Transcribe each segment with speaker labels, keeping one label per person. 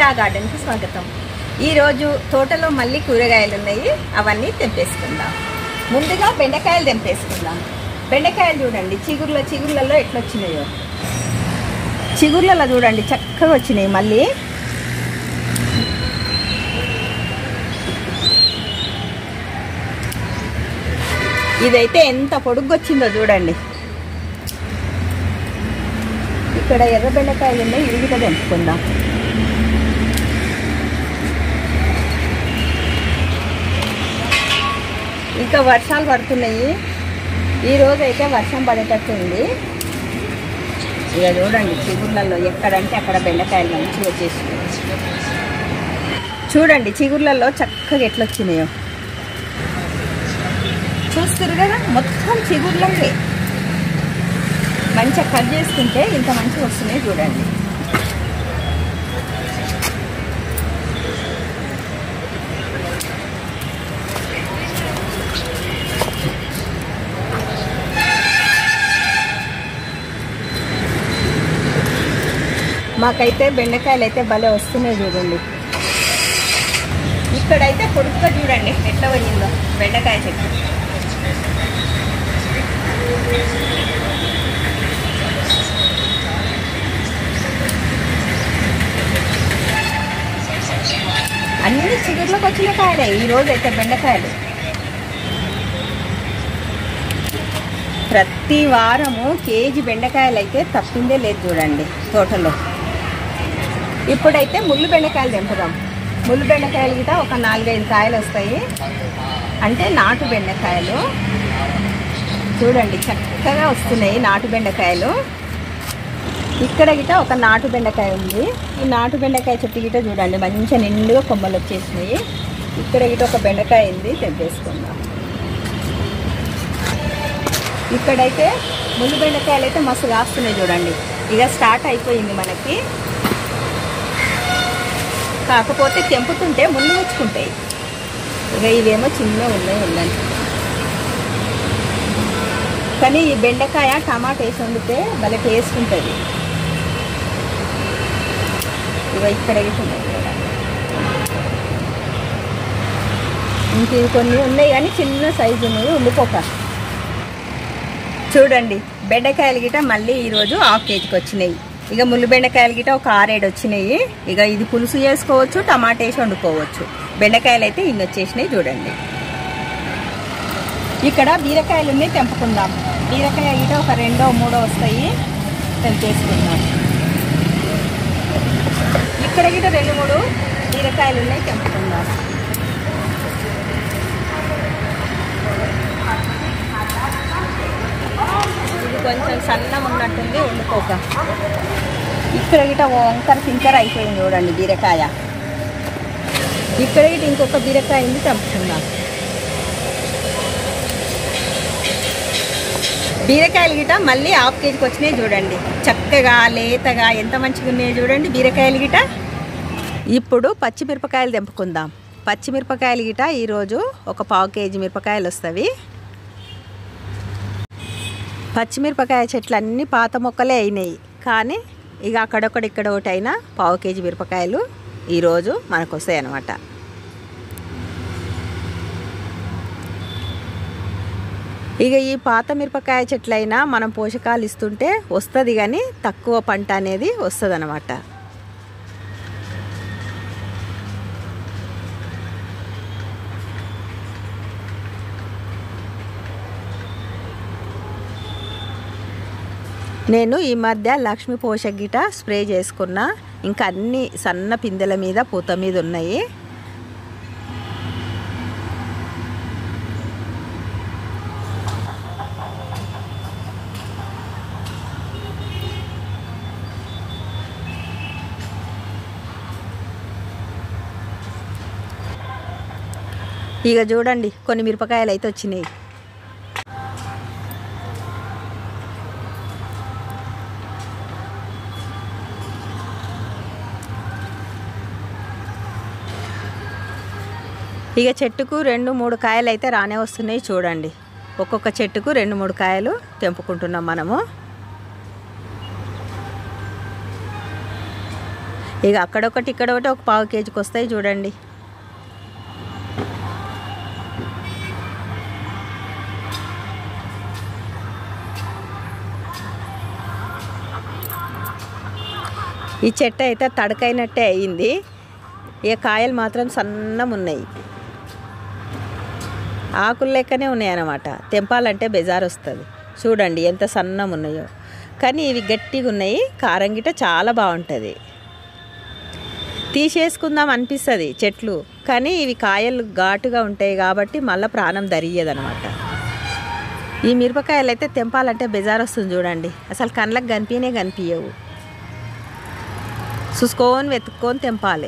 Speaker 1: మీరా గార్డెన్కి స్వాగతం ఈరోజు తోటలో మళ్ళీ కూరగాయలు ఉన్నాయి అవన్నీ తెంపేసుకుందాం ముందుగా బెండకాయలు తెంపేసుకుందాం బెండకాయలు చూడండి చిగుర్ల చిగుర్లలో ఎట్లా వచ్చినాయో చిగుర్లలో చూడండి చక్కగా వచ్చినాయి మళ్ళీ ఇదైతే ఎంత పొడుగు వచ్చిందో చూడండి ఇక్కడ ఎర్ర బెండకాయలు ఉన్నాయి ఇవి కూడా తెంపుకుందాం ఇంకా వర్షాలు పడుతున్నాయి ఈ రోజు అయితే వర్షం పడేటట్టు ఉంది ఇక చూడండి చిగుర్లలో ఎక్కడంటే అక్కడ బెండకాయలు మంచిగా వచ్చేసినాయి చూడండి చిగుర్లలో చక్కగా ఎట్లా వచ్చినాయో చూస్తారు కదా మొత్తం చిగుర్లకే మంచిగా కట్ చేసుకుంటే ఇంత మంచిగా వస్తున్నాయి చూడండి మాకైతే బెండకాయలు అయితే భలే వస్తున్నాయి చూడండి ఇక్కడైతే పొడుగ్గా చూడండి ఎట్లా పోయిందో బెండకాయ చెట్టు అన్ని చిగుర్లకు వచ్చిన కాయలే ఈ రోజు అయితే బెండకాయలు ప్రతి వారము కేజీ బెండకాయలు అయితే తప్పిందే లేదు చూడండి తోటలో ఇప్పుడైతే ముళ్ళు బెండకాయలు తెంపుదాం ముళ్ళు బెండకాయలు గిట ఒక నాలుగైదు కాయలు వస్తాయి అంటే నాటు బెండకాయలు చూడండి చక్కగా వస్తున్నాయి నాటు బెండకాయలు ఇక్కడ గిట ఒక నాటు బెండకాయ ఉంది ఈ నాటు బెండకాయ చెట్టు గిట చూడండి మంచిగా నిండుగా కొమ్మలు వచ్చేసినాయి ఇక్కడ గిట ఒక బెండకాయ ఉంది తెంపేసుకుందాం ఇక్కడైతే ముళ్ళు బెండకాయలు అయితే మస్తు కాస్తున్నాయి చూడండి ఇక స్టార్ట్ అయిపోయింది మనకి కాకపోతే తెంపుతుంటే ముళ్ళు వచ్చుకుంటాయి ఇక ఇవేమో చిన్న ఉన్నాయి ఉందండి కానీ ఈ బెండకాయ టమాటా వేసి వండితే భలే టేస్ట్ ఉంటుంది ఇక ఇక్కడ వేసి ఉన్నాయి చూడండి. ఇంక ఇవి కొన్ని ఉన్నాయి కానీ చిన్న సైజు ఉన్నాయి ఉండిపోక చూడండి బెండకాయలు గిట మళ్ళీ ఈరోజు హాఫ్ కేజీకి వచ్చినాయి ఇక ముళ్ళు బెండకాయలు గిట ఒక ఆరేడు వచ్చినాయి ఇక ఇది పులుసు చేసుకోవచ్చు టమాటా వేసి వండుకోవచ్చు బెండకాయలు అయితే ఇన్ని వచ్చేసినాయి చూడండి ఇక్కడ బీరకాయలు ఉన్నాయి తెంపుకుందాం బీరకాయ గిట ఒక రెండో మూడో వస్తాయి తెంపేసుకుందాం ఇక్కడ గిట రెండు మూడు బీరకాయలు ఉన్నాయి తెంపుకుందాం ఇది కొంచెం సన్నం ఉన్నట్టుంది వండుకోక ఇక్కడ గిట వంకర సింకర అయిపోయింది చూడండి బీరకాయ ఇక్కడ గిట ఇంకొక బీరకాయ ఉంది తెంపుకుందాం బీరకాయలు గిట మళ్ళీ హాఫ్ కేజీకి వచ్చినాయి చూడండి చక్కగా లేతగా ఎంత మంచిగా ఉన్నాయో చూడండి బీరకాయలు గిట ఇప్పుడు పచ్చిమిరపకాయలు తెంపుకుందాం పచ్చిమిరపకాయలు గిట ఈరోజు ఒక పావు కేజీ మిరపకాయలు వస్తాయి పచ్చిమిరపకాయ చెట్లు అన్నీ పాత మొక్కలే అయినాయి కానీ ఇక అక్కడొక్కడ ఇక్కడ ఒకటి అయినా పావు కేజీ మిరపకాయలు ఈరోజు మనకు వస్తాయి అన్నమాట ఇక ఈ పాత మిరపకాయ చెట్లైనా మనం పోషకాలు ఇస్తుంటే వస్తుంది కానీ తక్కువ పంట అనేది వస్తుంది అనమాట నేను ఈ మధ్య లక్ష్మీ పోషక్ గిట స్ప్రే చేసుకున్నా ఇంకా అన్ని సన్న పిందెల మీద పూత మీద ఉన్నాయి ఇక చూడండి కొన్ని మిరపకాయలు అయితే వచ్చినాయి ఇక చెట్టుకు రెండు మూడు కాయలు అయితే రానే వస్తున్నాయి చూడండి ఒక్కొక్క చెట్టుకు రెండు మూడు కాయలు తెంపుకుంటున్నాం మనము ఇక అక్కడొకటి ఇక్కడ ఒకటి ఒక పావు కేజీకి వస్తాయి చూడండి ఈ చెట్టు అయితే తడకైనట్టే అయింది ఇక కాయలు మాత్రం సన్నం ఉన్నాయి ఆకులు లెక్కనే ఉన్నాయి అన్నమాట తెంపాలంటే బెజార్ వస్తుంది చూడండి ఎంత సన్నం ఉన్నాయో కానీ ఇవి గట్టిగా ఉన్నాయి కారం గిట చాలా బాగుంటుంది తీసేసుకుందాం అనిపిస్తుంది చెట్లు కానీ ఇవి కాయలు ఘాటుగా ఉంటాయి కాబట్టి మళ్ళీ ప్రాణం దరియదనమాట ఈ మిరపకాయలు అయితే తెంపాలంటే బెజార్ వస్తుంది చూడండి అసలు కళ్ళకి కనిపించనే కనిపించవు చూసుకొని వెతుక్కొని తెంపాలి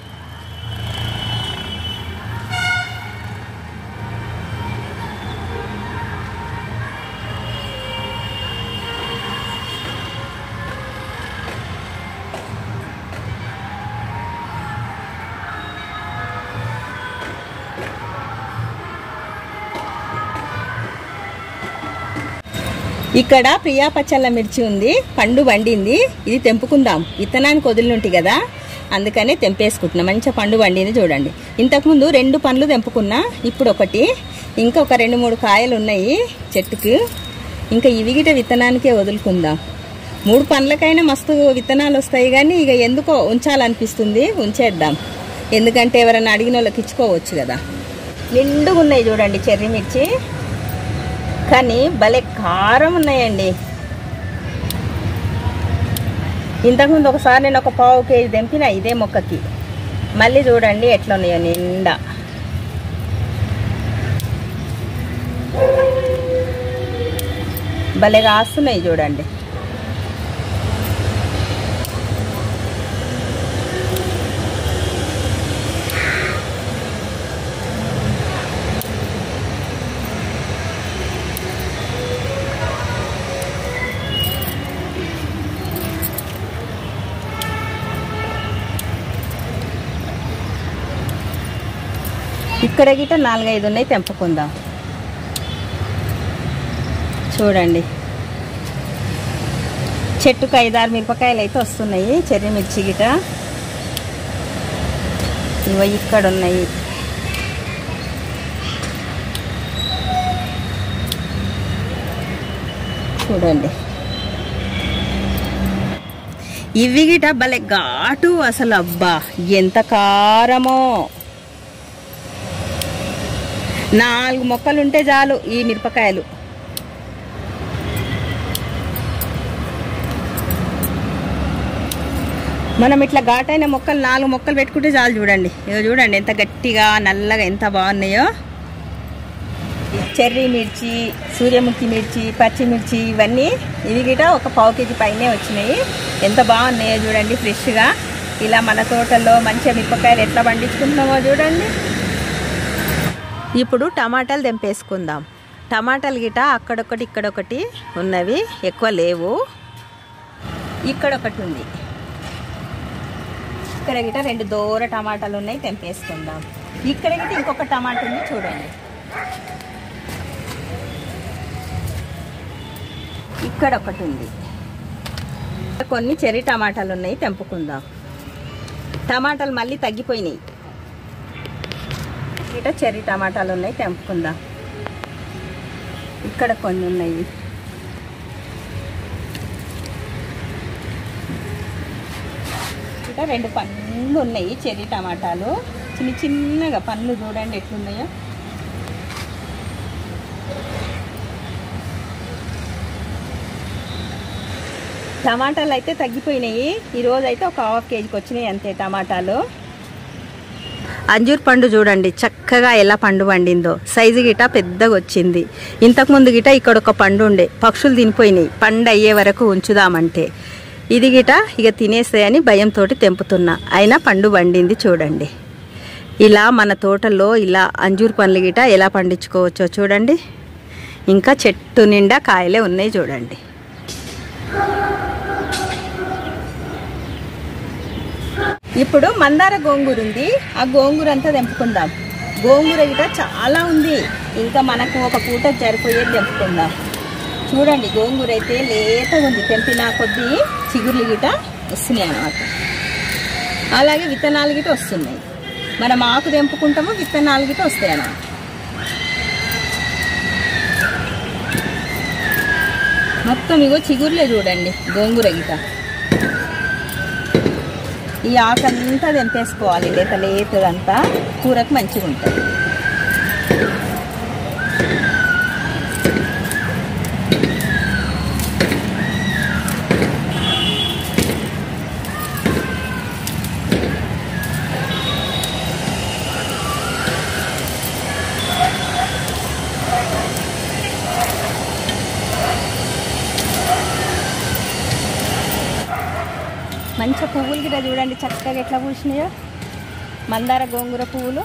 Speaker 1: ఇక్కడ ప్రియా పచ్చళ్ళ మిర్చి ఉంది పండు వండింది ఇది తెంపుకుందాం విత్తనానికి వదిలినుంటి కదా అందుకనే తెంపేసుకుంటున్నా మంచిగా పండు వండింది చూడండి ఇంతకుముందు రెండు పండ్లు తెంపుకున్నా ఇప్పుడు ఒకటి ఇంకా ఒక రెండు మూడు కాయలు ఉన్నాయి చెట్టుకు ఇంకా ఇవి గిట విత్తనానికే వదులుకుందాం మూడు పండ్లకైనా మస్తు విత్తనాలు వస్తాయి కానీ ఇక ఎందుకో ఉంచాలనిపిస్తుంది ఉంచేద్దాం ఎందుకంటే ఎవరైనా అడిగిన వాళ్ళకి ఇచ్చుకోవచ్చు కదా నిండుగా ఉన్నాయి చూడండి చెర్రీ మిర్చి కానీ భలే కారం ఉన్నాయండి ఇంతకుముందు ఒకసారి నేను ఒక పావు కేజీ తెంపిన ఇదే మొక్కకి మళ్ళీ చూడండి ఎట్లా ఉన్నాయో నిండా భలే కాస్తున్నాయి చూడండి ఇక్కడ గిట నాలుగైదు ఉన్నాయి తెంపుకుందాం చూడండి చెట్టుకు ఐదారు మిరపకాయలు అయితే వస్తున్నాయి చెర్రీ మిర్చి గిట ఇవి ఇక్కడ ఉన్నాయి చూడండి ఇవి గిట భలే ఘాటు అసలు అబ్బా ఎంత కారమో నాలుగు మొక్కలు ఉంటే చాలు ఈ మిరపకాయలు మనం ఇట్లా ఘాటైన మొక్కలు నాలుగు మొక్కలు పెట్టుకుంటే చాలు చూడండి ఇక చూడండి ఎంత గట్టిగా నల్లగా ఎంత బాగున్నాయో చెర్రీ మిర్చి సూర్యముఖి మిర్చి పచ్చిమిర్చి ఇవన్నీ ఇవి గిట ఒక పావు కేజీ పైనే వచ్చినాయి ఎంత బాగున్నాయో చూడండి ఫ్రెష్గా ఇలా మన తోటల్లో మంచిగా మిరపకాయలు ఎట్లా పండించుకుంటున్నామో చూడండి ఇప్పుడు టమాటాలు తెంపేసుకుందాం టమాటాలు గిట అక్కడొకటి ఇక్కడొకటి ఉన్నవి ఎక్కువ లేవు ఇక్కడ ఒకటి ఉంది ఇక్కడ గిట రెండు దూర టమాటాలు ఉన్నాయి తెంపేసుకుందాం ఇక్కడ గిట ఇంకొక టమాటా ఉంది చూడండి ఇక్కడ ఒకటి ఉంది కొన్ని చెర్రీ టమాటాలు ఉన్నాయి తెంపుకుందాం టమాటాలు మళ్ళీ తగ్గిపోయినాయి ఇట చెర్రీ టమాటాలు ఉన్నాయి తెంపుకుందాం ఇక్కడ కొన్ని ఉన్నాయి ఇక రెండు పండ్లు ఉన్నాయి చెర్రీ టమాటాలు చిన్న చిన్నగా పండ్లు చూడండి ఎట్లున్నాయో టమాటాలు అయితే తగ్గిపోయినాయి ఈరోజు అయితే ఒక హాఫ్ కేజీకి వచ్చినాయి అంతే టమాటాలు అంజూర్ పండు చూడండి చక్కగా ఎలా పండు పండిందో సైజు గిట పెద్దగా వచ్చింది ఇంతకుముందు గిట ఇక్కడ ఒక పండు ఉండే పక్షులు తినిపోయినాయి పండు అయ్యే వరకు ఉంచుదామంటే ఇది గిట ఇక తినేస్తాయని భయంతో తెంపుతున్నా అయినా పండు పండింది చూడండి ఇలా మన తోటలో ఇలా అంజూర్ పండ్లు గిట ఎలా పండించుకోవచ్చో చూడండి ఇంకా చెట్టు నిండా కాయలే ఉన్నాయి చూడండి ఇప్పుడు మందార గోంగూర ఉంది ఆ గోంగూర అంతా తెంపుకుందాం గోంగూర గిట చాలా ఉంది ఇంకా మనకు ఒక పూట సరిపోయేది తెంపుకుందాం చూడండి గోంగూర అయితే లేతగా ఉంది తెంపిన కొద్దీ చిగుర్లు గిట వస్తున్నాయి అన్నమాట అలాగే విత్తనాలు గిట వస్తున్నాయి మనం ఆకు తెంపుకుంటాము విత్తనాలు గిట వస్తాయి అన్నమాట మొత్తం ఇగో చిగురులే చూడండి గోంగూర గిట ఈ ఆకంతా తెంపేసుకోవాలి లేత లేతదంతా కూరకు మంచిగా ఉంటుంది మంచిగా పువ్వులు గిట్ట చూడండి చక్కగా ఎట్లా పూసినాయో మందార గోంగూర పువ్వులు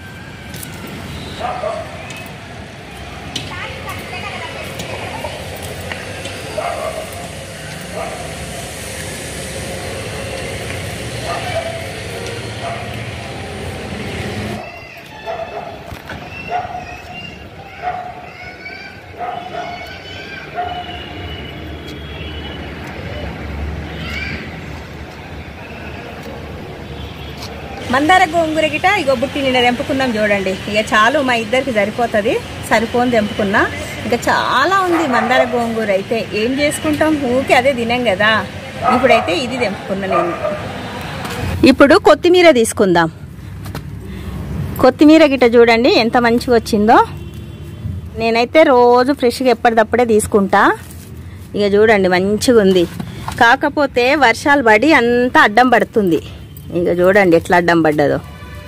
Speaker 1: మందార గోంగూర గిట ఇగో బుట్టి నిన్న తెంపుకున్నాం చూడండి ఇక చాలు మా ఇద్దరికి సరిపోతుంది సరిపోని తెంపుకున్నా ఇంకా చాలా ఉంది మందార గోంగూర అయితే ఏం చేసుకుంటాం ఊకే అదే తినాం కదా ఇప్పుడైతే ఇది తెంపుకున్నా నేను ఇప్పుడు కొత్తిమీర తీసుకుందాం కొత్తిమీర గిట చూడండి ఎంత మంచిగా వచ్చిందో నేనైతే రోజు ఫ్రెష్గా ఎప్పటిదప్పుడే తీసుకుంటా ఇక చూడండి మంచిగా ఉంది కాకపోతే వర్షాలు పడి అంతా అడ్డం పడుతుంది ఇక చూడండి ఎట్లా అడ్డం పడ్డదో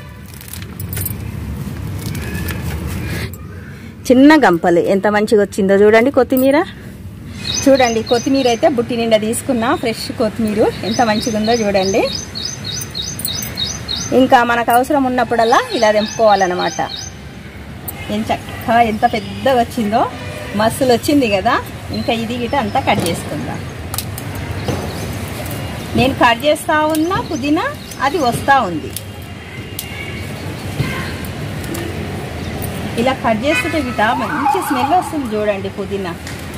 Speaker 1: చిన్న గంపలు ఎంత మంచిగా వచ్చిందో చూడండి కొత్తిమీర చూడండి కొత్తిమీర అయితే బుట్టి నిండా తీసుకున్నా ఫ్రెష్ కొత్తిమీర ఎంత మంచిగా ఉందో చూడండి ఇంకా మనకు అవసరం ఉన్నప్పుడల్లా ఇలా తెంపుకోవాలన్నమాట ఏం చక్కగా ఎంత పెద్దగా వచ్చిందో మస్తులు వచ్చింది కదా ఇంకా ఇది గిట అంతా కట్ చేసుకుందాం నేను కట్ చేస్తా ఉన్నా పుదీనా అది వస్తూ ఉంది ఇలా కట్ చేస్తుంటే గిట మంచి స్మెల్ వస్తుంది చూడండి పుదీనా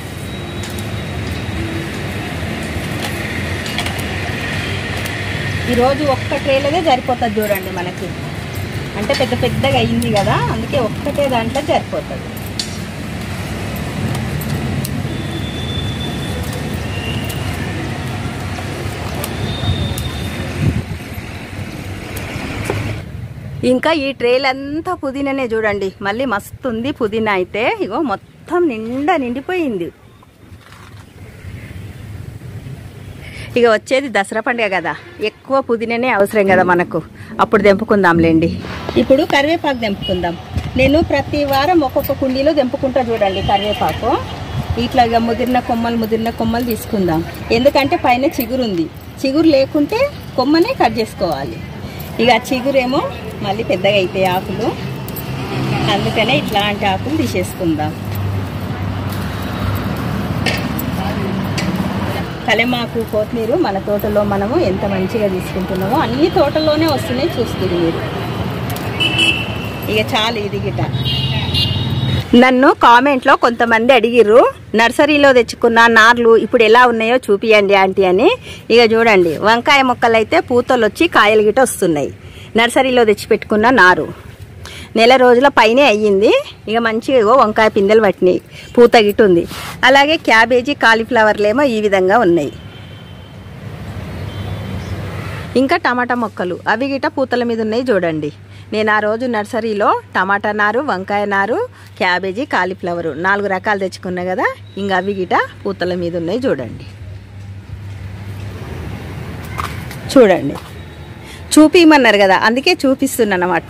Speaker 1: ఈరోజు ఒక్క ట్రేలోనే సరిపోతుంది చూడండి మనకి అంటే పెద్ద పెద్దగా అయింది కదా అందుకే ఒక్కటే దాంట్లో సరిపోతుంది ఇంకా ఈ ట్రేలంతా పుదీనానే చూడండి మళ్ళీ మస్తు ఉంది పుదీనా అయితే ఇగో మొత్తం నిండా నిండిపోయింది ఇక వచ్చేది దసరా పండుగ కదా ఎక్కువ పుదీనానే అవసరం కదా మనకు అప్పుడు తెంపుకుందాంలేండి ఇప్పుడు కరివేపాకు తెంపుకుందాం నేను ప్రతి వారం ఒక్కొక్క కుండీలో తెంపుకుంటా చూడండి కరివేపాకు ఇట్లా ఇక ముదిరిన కొమ్మలు ముదిరిన కొమ్మలు తీసుకుందాం ఎందుకంటే పైన చిగురు ఉంది చిగురు లేకుంటే కొమ్మనే కట్ చేసుకోవాలి ఇక ఆ చిగురేమో మళ్ళీ పెద్దగా అవుతాయి ఆకులు అందుకనే ఇట్లాంటి ఆకులు తీసేసుకుందాం కలెమాకు కొత్తిమీర మన తోటలో మనము ఎంత మంచిగా తీసుకుంటున్నామో అన్ని తోటల్లోనే వస్తున్నాయి చూస్తుంది మీరు ఇక చాలు ఇది గిట నన్ను కామెంట్లో కొంతమంది అడిగిర్రు నర్సరీలో తెచ్చుకున్న నార్లు ఇప్పుడు ఎలా ఉన్నాయో చూపియండి ఆంటీ అని ఇక చూడండి వంకాయ మొక్కలు అయితే పూతలు వచ్చి కాయలు గిట వస్తున్నాయి నర్సరీలో తెచ్చి పెట్టుకున్న నారు నెల రోజుల పైనే అయ్యింది ఇక మంచిగా ఇగో వంకాయ పిందెలు పట్టినాయి పూత గిట్ట ఉంది అలాగే క్యాబేజీ కాలీఫ్లవర్లేమో ఈ విధంగా ఉన్నాయి ఇంకా టమాటా మొక్కలు అవి గిట పూతల మీద ఉన్నాయి చూడండి నేను ఆ రోజు నర్సరీలో టమాటా నారు వంకాయ నారు క్యాబేజీ కాలీఫ్లవరు నాలుగు రకాలు తెచ్చుకున్నా కదా ఇంకా అవి గిట పూతల మీద ఉన్నాయి చూడండి చూడండి చూపిమన్నారు కదా అందుకే చూపిస్తున్నానమాట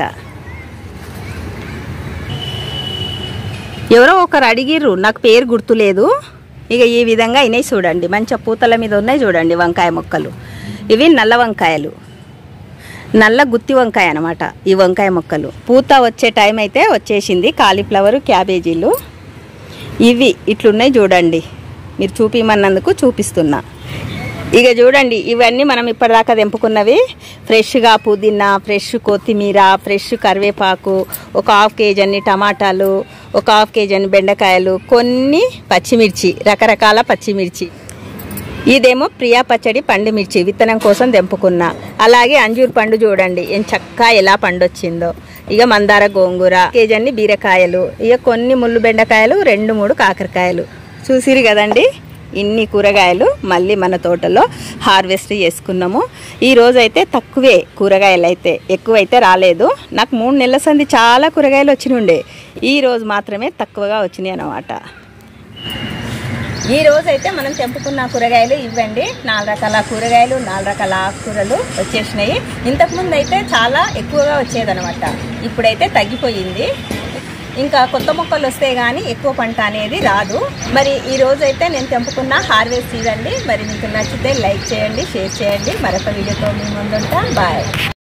Speaker 1: ఎవరో ఒకరు అడిగిర్రు నాకు పేరు గుర్తులేదు ఇక ఈ విధంగా అయినాయి చూడండి మంచిగా పూతల మీద ఉన్నాయి చూడండి వంకాయ మొక్కలు ఇవి నల్ల వంకాయలు నల్ల గుత్తి వంకాయ అనమాట ఈ వంకాయ మొక్కలు పూత వచ్చే టైం అయితే వచ్చేసింది కాలీఫ్లవర్ క్యాబేజీలు ఇవి ఇట్లున్నాయి చూడండి మీరు చూపిమన్నందుకు చూపిస్తున్నా ఇక చూడండి ఇవన్నీ మనం ఇప్పటిదాకా తెంపుకున్నవి ఫ్రెష్గా పుదీనా ఫ్రెష్ కొత్తిమీర ఫ్రెష్ కరివేపాకు ఒక హాఫ్ కేజీ అన్ని టమాటాలు ఒక హాఫ్ కేజీ అన్ని బెండకాయలు కొన్ని పచ్చిమిర్చి రకరకాల పచ్చిమిర్చి ఇదేమో ప్రియా పచ్చడి పండు మిర్చి విత్తనం కోసం తెంపుకున్నా అలాగే అంజూర్ పండు చూడండి ఏం చక్కా ఎలా పండొచ్చిందో ఇక మందార గోంగూర కేజీ అన్ని బీరకాయలు ఇక కొన్ని ముళ్ళు బెండకాయలు రెండు మూడు కాకరకాయలు చూసిరు కదండి ఇన్ని కూరగాయలు మళ్ళీ మన తోటలో హార్వెస్ట్ చేసుకున్నాము ఈ రోజు అయితే తక్కువే కూరగాయలు అయితే ఎక్కువైతే రాలేదు నాకు మూడు నెలల సంది చాలా కూరగాయలు వచ్చినుండే ఈ రోజు మాత్రమే తక్కువగా వచ్చినాయి అన్నమాట ఈ రోజు అయితే మనం తెంపుకున్న కూరగాయలు ఇవ్వండి నాలుగు రకాల కూరగాయలు నాలుగు రకాల ఆకుకూరలు వచ్చేసినాయి ఇంతకుముందు అయితే చాలా ఎక్కువగా వచ్చేదనమాట ఇప్పుడైతే తగ్గిపోయింది ఇంకా కొత్త మొక్కలు వస్తే కానీ ఎక్కువ పంట అనేది రాదు మరి ఈ రోజు అయితే నేను తెంపుకున్న హార్వెస్ట్ ఇదండి మరి మీకు నచ్చితే లైక్ చేయండి షేర్ చేయండి మరొక వీడియోతో మీ ముందుంటా బాయ్